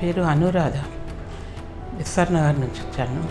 పేరు అనురాధ ఎస్ఆర్ నగర్ నుంచి వచ్చాను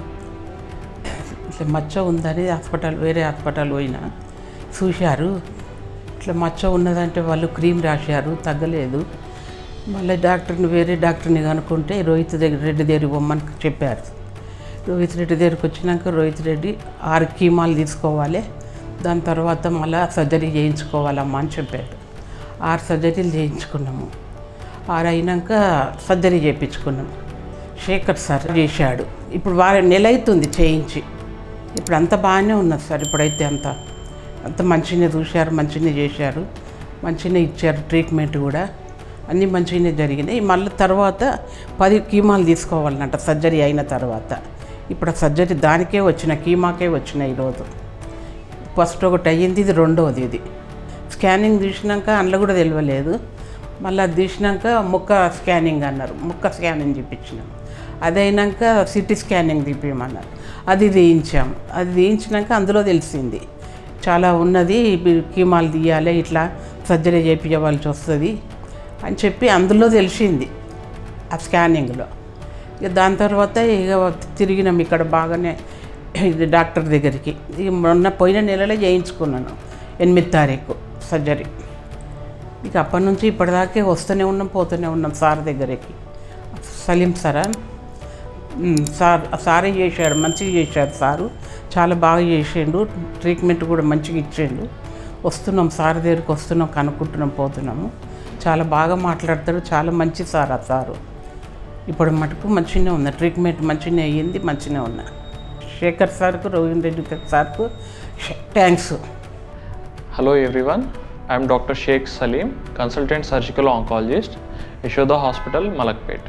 ఇట్లా మచ్చ ఉందని హాస్పిటల్ వేరే హాస్పిటల్ పోయినా చూశారు ఇట్లా మచ్చ ఉన్నదంటే వాళ్ళు క్రీమ్ రాశారు తగ్గలేదు మళ్ళీ డాక్టర్ని వేరే డాక్టర్ని కనుక్కుంటే రోహిత్ దగ్గర రెడ్డి దగ్గరికి పొమ్మని చెప్పారు రోహిత్ రెడ్డి దగ్గరికి వచ్చినాక రోహిత్ రెడ్డి ఆరు కీమాలు తీసుకోవాలి దాని తర్వాత మళ్ళీ సర్జరీ చేయించుకోవాలమ్మా అని చెప్పాడు ఆరు సర్జరీలు చేయించుకున్నాము ఆరు అయినాక సర్జరీ చేయించుకున్నాము శేఖర్ సార్ చేశాడు ఇప్పుడు వారం నెల అవుతుంది చేయించి ఇప్పుడు అంత బాగానే ఉన్నది సార్ ఇప్పుడైతే అంత అంత మంచిగానే చూశారు మంచిగానే చేశారు మంచిగానే ఇచ్చారు ట్రీట్మెంట్ కూడా అన్నీ మంచిగానే జరిగినాయి మళ్ళీ తర్వాత పది కీమాలు తీసుకోవాలన్నట సర్జరీ అయిన తర్వాత ఇప్పుడు ఆ సర్జరీ దానికే వచ్చిన కీమాకే వచ్చిన ఈరోజు ఫస్ట్ ఒకటి అయ్యింది ఇది రెండవది ఇది స్కానింగ్ తీసినాక అందులో కూడా తెలియలేదు మళ్ళీ అది తీసినాక ముక్క స్కానింగ్ అన్నారు ముక్క స్కానింగ్ చూపించినాం అది అయినాక సిటీ స్కానింగ్ తీపించమన్నారు అది తీయించాం అది తీయించినాక అందులో తెలిసింది చాలా ఉన్నది ఇవి కీమాలు తీయాలి ఇట్లా సర్జరీ చేయించవలసి వస్తుంది అని చెప్పి అందులో తెలిసింది ఆ స్కానింగ్లో ఇక దాని తర్వాత ఇక తిరిగినాం ఇక్కడ బాగానే ఇది డాక్టర్ దగ్గరికి ఇక మొన్న పోయిన నెలలో చేయించుకున్నాను ఎనిమిది తారీఖు సర్జరీ ఇక అప్పటి నుంచి ఇప్పటిదాకే వస్తూనే ఉన్నాం పోతూనే ఉన్నాం సార్ దగ్గరికి సలీం సారా ఉమ్, సార్ సారే చేశాడు మంచిగా చేశాడు సారు చాలా బాగా చేసిండు ట్రీట్మెంట్ కూడా మంచిగా ఇచ్చిండు వస్తున్నాం సార్ దగ్గరికి వస్తున్నాం కనుక్కుంటున్నాం పోతున్నాము చాలా బాగా మాట్లాడతాడు చాలా మంచి సార్ ఆ సారు ఇప్పుడు మటుకు మంచిగానే ఉంది ట్రీట్మెంట్ మంచిగానే అయ్యింది మంచిగానే ఉన్నా శేఖర్ సార్కు రోహిన్ రెడ్డి సార్కు thanks Hello everyone, I am Dr. Sheikh Salim, consultant surgical oncologist, Yashoda hospital Malakpet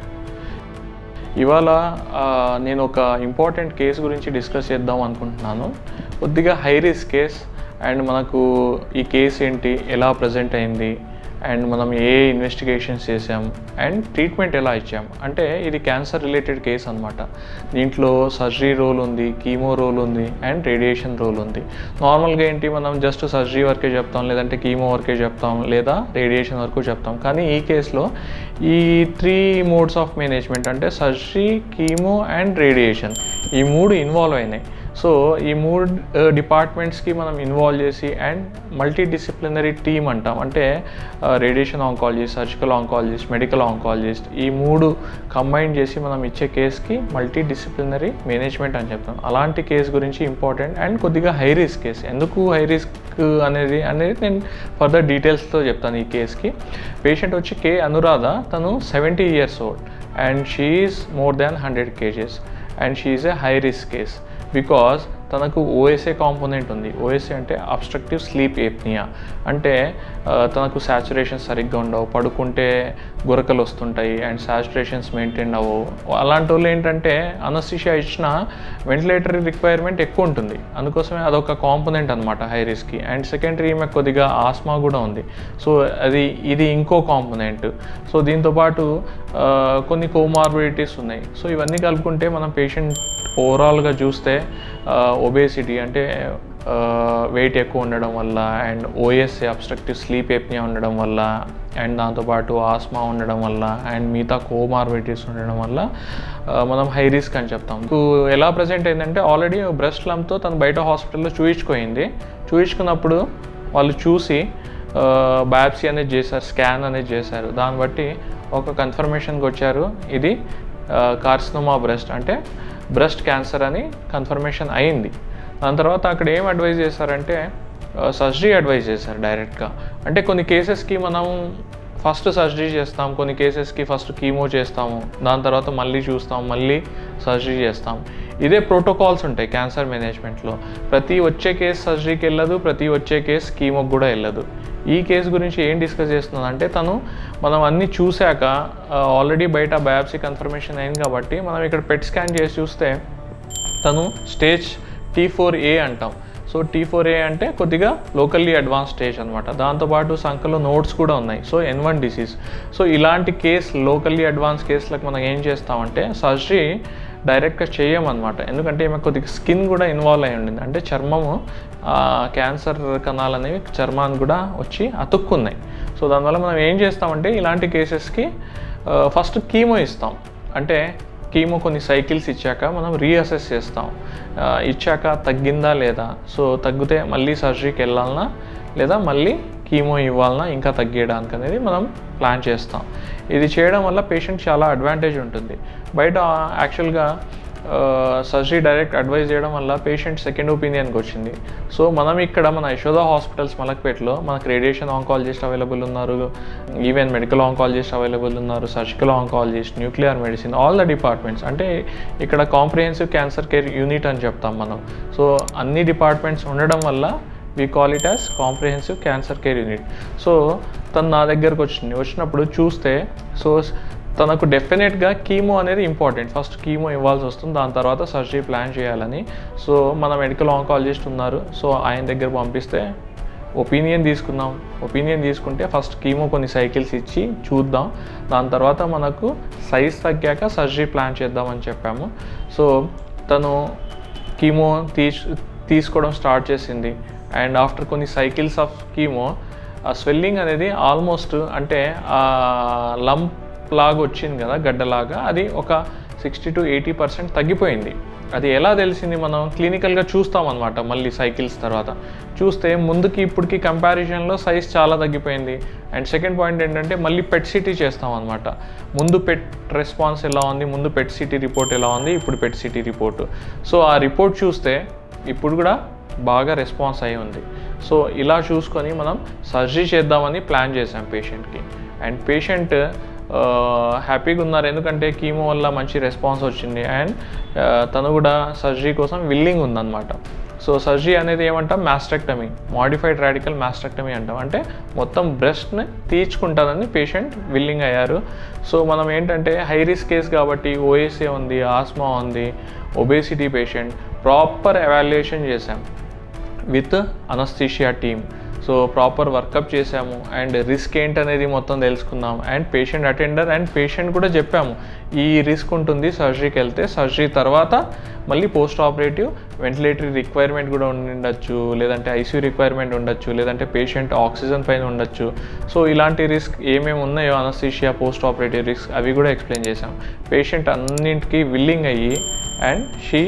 ఇవాళ ఆ, నేను ఒక ఇంపార్టెంట్ కేసు గురించి డిస్కస్ చేద్దాం అనుకుంటున్నాను కొద్దిగా హై రిస్క్ కేస్ అండ్ మనకు ఈ కేసు ఏంటి ఎలా ప్రజెంట్ అయింది అండ్ మనం ఏ ఇన్వెస్టిగేషన్స్ చేసాం అండ్ ట్రీట్మెంట్ ఎలా ఇచ్చాం అంటే ఇది క్యాన్సర్ రిలేటెడ్ కేస్ అనమాట దీంట్లో సర్జరీ రోల్ ఉంది కీమో రోల్ ఉంది అండ్ రేడియేషన్ రోల్ ఉంది నార్మల్గా ఏంటి మనం జస్ట్ సర్జరీ వరకే చెప్తాం లేదంటే కీమో వరకే చెప్తాం లేదా రేడియేషన్ వరకు చెప్తాం కానీ ఈ కేసులో ఈ త్రీ మోడ్స్ ఆఫ్ మేనేజ్మెంట్ అంటే సర్జరీ కీమో అండ్ రేడియేషన్ ఈ మూడు ఇన్వాల్వ్ అయినాయి సో ఈ మూడు డిపార్ట్మెంట్స్కి మనం ఇన్వాల్వ్ చేసి అండ్ మల్టీ డిసిప్లినరీ టీమ్ అంటాం అంటే radiation oncologist surgical oncologist medical oncologist ఈ మూడు కంబైన్ చేసి మనం ఇచ్చే కేస్కి మల్టీ డిసిప్లినరీ మేనేజ్మెంట్ అని చెప్తాం అలాంటి కేసు గురించి ఇంపార్టెంట్ అండ్ కొద్దిగా హై రిస్క్ కేసు ఎందుకు హై రిస్క్ అనేది అనేది నేను ఫర్దర్ డీటెయిల్స్తో చెప్తాను ఈ కేస్కి పేషెంట్ వచ్చి కే అనురాధ తను seventy years old and she's more than hundred kgs and she's a high risk case because తనకు ఓఎస్ఏ కాంపోనెంట్ ఉంది ఓఎస్ఏ అంటే అబ్స్ట్రక్టివ్ స్లీప్ ఏప్నియా అంటే ఆ, తనకు సాచురేషన్ సరిగ్గా ఉండవు పడుకుంటే గురకలు వస్తుంటాయి అండ్ సాచురేషన్స్ మెయింటైన్ అవ్వవు అలాంటి వాళ్ళు ఏంటంటే అనస్థిషియా ఇచ్చిన వెంటిలేటరీ రిక్వైర్మెంట్ ఎక్కువ ఉంటుంది అందుకోసమే అదొక కాంపోనెంట్ అనమాట హై రిస్క్కి అండ్ సెకండరీ ఈమె కొద్దిగా ఆస్మా కూడా ఉంది సో అది ఇది ఇంకో కాంపోనెంట్ సో దీంతోపాటు ఆ, కొన్ని కోమార్బిడిటీస్ ఉన్నాయి సో ఇవన్నీ కలుపుకుంటే మనం పేషెంట్ ఓవరాల్గా చూస్తే ఒబేసిటీ అంటే వెయిట్ ఎక్కువ ఉండడం వల్ల and OSA obstructive sleep apnoea ఉండడం వల్ల అండ్ దాంతోపాటు ఆస్మా ఉండడం వల్ల అండ్ మిగతా కోమార్బిడిటీస్ ఉండడం వల్ల ఆ, మనం హై రిస్క్ అని చెప్తాం మీకు ఎలా ప్రజెంట్ అయిందంటే ఆల్రెడీ బ్రెస్ట్ లంప్తో తను బయట హాస్పిటల్లో చూయించుకోయింది చూయించుకున్నప్పుడు వాళ్ళు చూసి బయాప్సీ అనేది చేశారు స్కాన్ అనేది చేశారు దాన్ని బట్టి ఒక కన్ఫర్మేషన్కి వచ్చారు ఇది కార్సినోమా బ్రెస్ట్ అంటే బ్రెస్ట్ క్యాన్సర్ అని కన్ఫర్మేషన్ అయింది దాని తర్వాత అక్కడ ఏం అడ్వైజ్ చేశారంటే సర్జరీ అడ్వైజ్ చేశారు డైరెక్ట్గా అంటే కొన్ని కేసెస్కి మనం ఫస్ట్ సర్జరీ చేస్తాం కొన్ని కేసెస్కి ఫస్ట్ కీమో చేస్తాము దాని తర్వాత మళ్ళీ చూస్తాం మళ్ళీ సర్జరీ చేస్తాం ఇదే ప్రోటోకాల్స్ ఉంటాయి క్యాన్సర్ మేనేజ్మెంట్లో ప్రతి వచ్చే కేసు సర్జరీకి వెళ్ళదు ప్రతి వచ్చే కేసు కీమోకి కూడా వెళ్ళదు ఈ కేసు గురించి ఏం డిస్కస్ చేస్తున్నాను అంటే తను మనం అన్నీ చూశాక ఆల్రెడీ బయట బయాప్సీ కన్ఫర్మేషన్ అయింది కాబట్టి మనం ఇక్కడ పెట్ స్కాన్ చేసి చూస్తే తను స్టేజ్ టీ ఫోర్ ఏ అంటాం సో టీ ఫోర్ ఏ అంటే కొద్దిగా లోకల్లీ అడ్వాన్స్ స్టేజ్ అనమాట దాంతోపాటు సంఖ్యలో నోట్స్ కూడా ఉన్నాయి so N one disease so ఇలాంటి కేస్ లోకల్లీ అడ్వాన్స్ కేసులకు మనం ఏం చేస్తామంటే సర్జరీ డైరెక్ట్గా చేయమన్నమాట ఎందుకంటే ఈమె కొద్దిగా స్కిన్ కూడా ఇన్వాల్వ్ అయి ఉండింది అంటే చర్మము ఆ, క్యాన్సర్ కణాలు అనేవి చర్మాన్ని కూడా వచ్చి అతుక్కున్నాయి సో దానివల్ల మనం ఏం చేస్తామంటే ఇలాంటి కేసెస్కి ఫస్ట్ కీమో ఇస్తాం అంటే కీమో కొన్ని సైకిల్స్ ఇచ్చాక మనం రీఅసెస్ చేస్తాం ఆ, ఇచ్చాక తగ్గిందా లేదా సో తగ్గితే మళ్ళీ సర్జరీకి వెళ్ళాలన్నా లేదా మళ్ళీ కీమో ఇవ్వాలన్నా ఇంకా తగ్గేయడానికి అనేది మనం ప్లాన్ చేస్తాం ఇది చేయడం వల్ల పేషెంట్ చాలా అడ్వాంటేజ్ ఉంటుంది బయట యాక్చువల్గా సర్జరీ డైరెక్ట్ అడ్వైజ్ చేయడం వల్ల పేషెంట్ సెకండ్ ఒపీనియన్కి వచ్చింది సో మనం ఇక్కడ మన యశోద హాస్పిటల్స్ మలక్పేటలో మనకు రేడియేషన్ ఆంకాలజిస్ట్ అవైలబుల్ ఉన్నారు ఈవెన్ మెడికల్ ఆంకాలజిస్ట్ అవైలబుల్ ఉన్నారు surgical oncologist nuclear medicine all the departments అంటే ఇక్కడ కాంప్రిహెన్సివ్ క్యాన్సర్ కేర్ యూనిట్ అని చెప్తాం మనం సో అన్ని డిపార్ట్మెంట్స్ ఉండడం వల్ల we call it as comprehensive cancer care unit so తను నా దగ్గరకు వచ్చింది వచ్చినప్పుడు చూస్తే సో తనకు డెఫినెట్గా కీమో అనేది ఇంపార్టెంట్ ఫస్ట్ కీమో ఇవ్వాల్సి వస్తుంది దాని తర్వాత సర్జరీ ప్లాన్ చేయాలని సో మన మెడికల్ ఆంకాలజిస్ట్ ఉన్నారు సో ఆయన దగ్గర పంపిస్తే ఒపీనియన్ తీసుకుందాం ఒపీనియన్ తీసుకుంటే ఫస్ట్ కీమో కొన్ని సైకిల్స్ ఇచ్చి చూద్దాం దాని తర్వాత మనకు సైజ్ తగ్గాక సర్జరీ ప్లాన్ చేద్దామని చెప్పాము సో తను కీమో తీస్ తీసుకోవడం స్టార్ట్ చేసింది అండ్ ఆఫ్టర్ కొన్ని సైకిల్స్ ఆఫ్ కీమో ఆ స్వెల్లింగ్ అనేది ఆల్మోస్ట్ అంటే ఆ లంప్ లాగా వచ్చింది కదా గడ్డలాగా అది ఒక సిక్స్టీ టు ఎయిటీ పర్సెంట్ తగ్గిపోయింది అది ఎలా తెలిసింది మనం క్లినికల్గా చూస్తాం అనమాట మళ్ళీ సైకిల్స్ తర్వాత చూస్తే ముందుకి ఇప్పటికి కంపారిజన్లో సైజ్ చాలా తగ్గిపోయింది అండ్ సెకండ్ పాయింట్ ఏంటంటే మళ్ళీ పెట్ సిటీ చేస్తాం అనమాట ముందు పెట్ రెస్పాన్స్ ఎలా ఉంది ముందు పెట్ సిటీ రిపోర్ట్ ఎలా ఉంది ఇప్పుడు పెట్ సిటీ రిపోర్ట్ సో ఆ రిపోర్ట్ చూస్తే ఇప్పుడు కూడా బాగా రెస్పాన్స్ అయి ఉంది సో ఇలా చూసుకొని మనం సర్జరీ చేద్దామని ప్లాన్ చేసాం పేషెంట్కి అండ్ పేషెంట్ హ్యాపీగా ఉన్నారు ఎందుకంటే కీమో వల్ల మంచి రెస్పాన్స్ వచ్చింది అండ్ తను కూడా సర్జరీ కోసం విల్లింగ్ ఉందన్నమాట సో సర్జరీ అనేది ఏమంటాం మాస్ట్రెక్టమీ మాడిఫైడ్ రాడికల్ మాస్ట్రెక్టమీ అంటాం అంటే మొత్తం బ్రెస్ట్ని తీర్చుకుంటానని పేషెంట్ విల్లింగ్ అయ్యారు సో మనం ఏంటంటే హై రిస్క్ కేస్ కాబట్టి ఓఎస్ఏ ఉంది ఆస్మా ఉంది ఒబేసిటీ పేషెంట్ ప్రాపర్ ఎవాల్యుయేషన్ చేశాం with anaesthesia team so proper workup చేసాము అండ్ రిస్క్ ఏంటనేది మొత్తం తెలుసుకున్నాం and patient attender and patient కూడా చెప్పాము ఈ రిస్క్ ఉంటుంది సర్జరీకి వెళ్తే సర్జరీ తర్వాత మళ్ళీ పోస్ట్ ఆపరేటివ్ వెంటిలేటరీ రిక్వైర్మెంట్ కూడా ఉండొచ్చు లేదంటే ఐసీయూ రిక్వైర్మెంట్ ఉండొచ్చు లేదంటే పేషెంట్ ఆక్సిజన్ పైన ఉండొచ్చు సో ఇలాంటి రిస్క్ ఏమేమి ఉన్నాయో అనస్థీషియా పోస్ట్ ఆపరేటివ్ రిస్క్ అవి కూడా ఎక్స్ప్లెయిన్ చేసాం పేషెంట్ అన్నింటికి విల్లింగ్ అయ్యి అండ్ షీ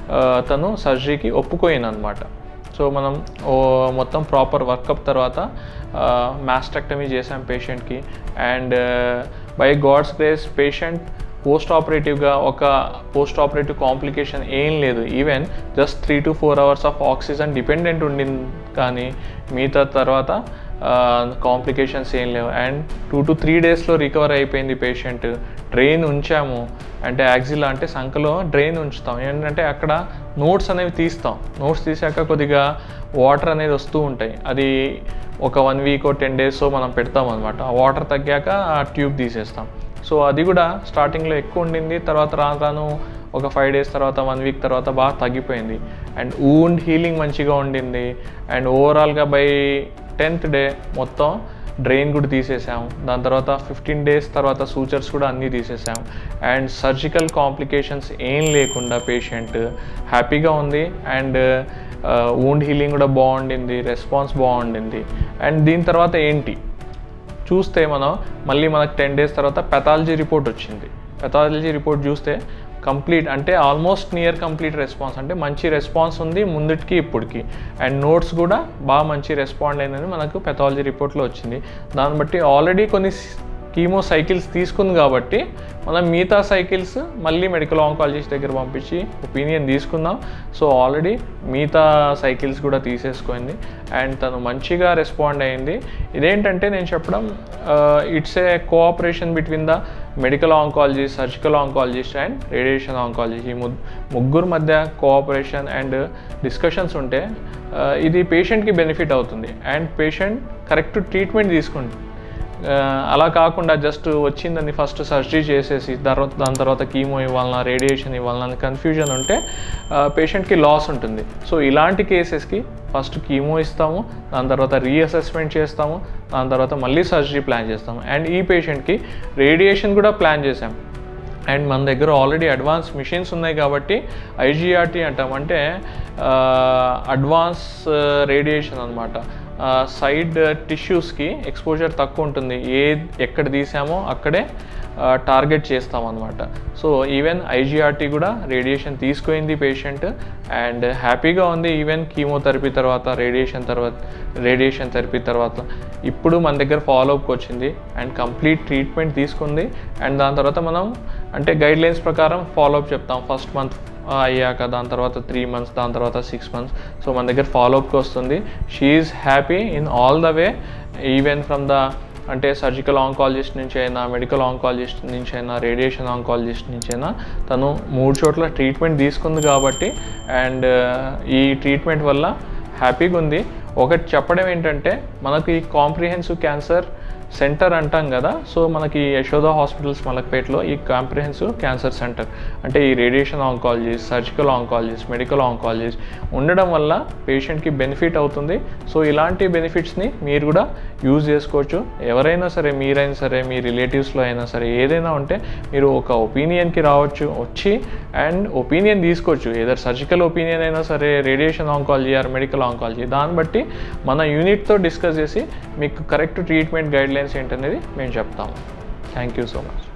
తను సర్జరీకి ఒప్పుకోయింది అనమాట సో మనం ఓ మొత్తం ప్రాపర్ వర్కప్ తర్వాత మాస్ట్రక్టమీ చేసాం పేషెంట్కి and by God's grace patient post ఆపరేటివ్గా ఒక పోస్ట్ ఆపరేటివ్ కాంప్లికేషన్ ఏం లేదు even just three to four hours of oxygen dependent ఉండింది కానీ మిగతా తర్వాత కాంప్లికేషన్స్ ఏం లేవు అండ్ టూ టు త్రీ డేస్లో రికవర్ అయిపోయింది పేషెంట్ డ్రెయిన్ ఉంచాము అంటే యాక్సిలా అంటే సంఖలో డ్రెయిన్ ఉంచుతాం ఏంటంటే అక్కడ నోట్స్ అనేవి తీస్తాం నోట్స్ తీసాక కొద్దిగా వాటర్ అనేది వస్తూ ఉంటాయి అది ఒక వన్ వీక్ టెన్ డేస్ మనం పెడతాం అనమాట ఆ వాటర్ తగ్గాక ఆ ట్యూబ్ తీసేస్తాం సో అది కూడా స్టార్టింగ్లో ఎక్కువ ఉండింది తర్వాత రాను రాను ఒక ఫైవ్ డేస్ తర్వాత వన్ వీక్ తర్వాత బాగా తగ్గిపోయింది అండ్ ఊండ్ హీలింగ్ మంచిగా ఉండింది అండ్ ఓవరాల్గా బై టెన్త్ డే మొత్తం డ్రెయిన్ కూడా తీసేసాం దాని తర్వాత ఫిఫ్టీన్ డేస్ తర్వాత సూచర్స్ కూడా అన్నీ తీసేసాం అండ్ సర్జికల్ కాంప్లికేషన్స్ ఏం లేకుండా పేషెంట్ హ్యాపీగా ఉంది అండ్ వూండ్ హీలింగ్ కూడా బాగుండింది రెస్పాన్స్ బాగుండింది అండ్ దీని తర్వాత ఏంటి చూస్తే మనం మళ్ళీ మనకు టెన్ డేస్ తర్వాత పెథాలజీ రిపోర్ట్ వచ్చింది పెథాలజీ రిపోర్ట్ చూస్తే కంప్లీట్ అంటే ఆల్మోస్ట్ నియర్ కంప్లీట్ రెస్పాన్స్ అంటే మంచి రెస్పాన్స్ ఉంది ముందుకి ఇప్పటికి అండ్ నోట్స్ కూడా బాగా మంచి రెస్పాండ్ అయిందని మనకు పెథాలజీ రిపోర్ట్లో వచ్చింది దాన్ని బట్టి ఆల్రెడీ కొన్ని కీమో సైకిల్స్ తీసుకుంది కాబట్టి మనం మిగతా సైకిల్స్ మళ్ళీ మెడికల్ ఆంకాలజిస్ట్ దగ్గర పంపించి ఒపీనియన్ తీసుకుందాం సో ఆల్రెడీ మిగతా సైకిల్స్ కూడా తీసేసుకుంది అండ్ తను మంచిగా రెస్పాండ్ అయింది ఇదేంటంటే నేను చెప్పడం it's a cooperation between the medical oncologist surgical oncologist and radiation oncologist ఈ ముగ్గురు మధ్య కోఆపరేషన్ అండ్ డిస్కషన్స్ ఉంటే ఇది పేషెంట్కి బెనిఫిట్ అవుతుంది అండ్ పేషెంట్ కరెక్ట్ ట్రీట్మెంట్ తీసుకుంటుంది అలా కాకుండా జస్ట్ వచ్చిందని ఫస్ట్ సర్జరీ చేసేసి తర్వాత దాని తర్వాత కీమో ఇవ్వాలన్నా రేడియేషన్ ఇవ్వాలన్నా కన్ఫ్యూజన్ ఉంటే పేషెంట్కి లాస్ ఉంటుంది సో ఇలాంటి కేసెస్కి ఫస్ట్ కీమో ఇస్తాము దాని తర్వాత రీఅసెస్మెంట్ చేస్తాము దాని తర్వాత మళ్ళీ సర్జరీ ప్లాన్ చేస్తాము అండ్ ఈ పేషెంట్కి రేడియేషన్ కూడా ప్లాన్ చేసాం అండ్ మన దగ్గర ఆల్రెడీ అడ్వాన్స్ మిషన్స్ ఉన్నాయి కాబట్టి ఐజీఆర్టీ అంటాం అంటే అడ్వాన్స్ రేడియేషన్ అనమాట సైడ్ టిష్యూస్కి ఎక్స్పోజర్ తక్కువ ఉంటుంది ఏ ఎక్కడ తీసామో అక్కడే టార్గెట్ చేస్తాం అనమాట సో ఈవెన్ ఐజీఆర్టీ కూడా రేడియేషన్ తీసుకుంది పేషెంట్ అండ్ హ్యాపీగా ఉంది ఈవెన్ కీమోథెరపీ తర్వాత రేడియేషన్ తర్వాత రేడియేషన్ థెరపీ తర్వాత ఇప్పుడు మన దగ్గర ఫాలోఅప్కి వచ్చింది అండ్ కంప్లీట్ ట్రీట్మెంట్ తీసుకుంది అండ్ దాని తర్వాత మనం అంటే గైడ్ లైన్స్ ప్రకారం ఫాలోఅప్ చెప్తాం ఫస్ట్ మంత్ అయ్యాక దాని తర్వాత త్రీ మంత్స్ దాని తర్వాత సిక్స్ మంత్స్ సో మన దగ్గర ఫాలోఅప్కి వస్తుంది she happy in all the way even from the అంటే సర్జికల్ ఆంకాలజిస్ట్ నుంచి అయినా మెడికల్ ఆంకాలజిస్ట్ నుంచి అయినా రేడియేషన్ ఆంకాలజిస్ట్ నుంచి అయినా తను మూడు చోట్ల ట్రీట్మెంట్ తీసుకుంది కాబట్టి అండ్ ఈ ట్రీట్మెంట్ వల్ల హ్యాపీగా ఉంది ఒకటి చెప్పడం ఏంటంటే మనకు ఈ కాంప్రిహెన్సివ్ క్యాన్సర్ సెంటర్ అంటాం కదా సో మనకి యశోద హాస్పిటల్స్ మలక్పేటలో ఈ కాంప్రిహెన్సివ్ క్యాన్సర్ సెంటర్ అంటే ఈ radiation oncologist surgical oncologist medical oncologist ఉండడం వల్ల పేషెంట్కి బెనిఫిట్ అవుతుంది సో ఇలాంటి బెనిఫిట్స్ని మీరు కూడా యూజ్ చేసుకోవచ్చు ఎవరైనా సరే మీరైనా సరే మీ రిలేటివ్స్లో అయినా సరే ఏదైనా ఉంటే మీరు ఒక ఒపీనియన్కి రావచ్చు వచ్చి అండ్ ఒపీనియన్ తీసుకోవచ్చు ఏదర్ సర్జికల్ ఒపీనియన్ అయినా సరే radiation oncology or medical oncology దాన్ని బట్టి మన యూనిట్తో డిస్కస్ చేసి మీకు కరెక్ట్ ట్రీట్మెంట్ గైడ్ లైన్స్ ఏంటనేది మేము చెప్తాము థ్యాంక్ యూ సో మచ్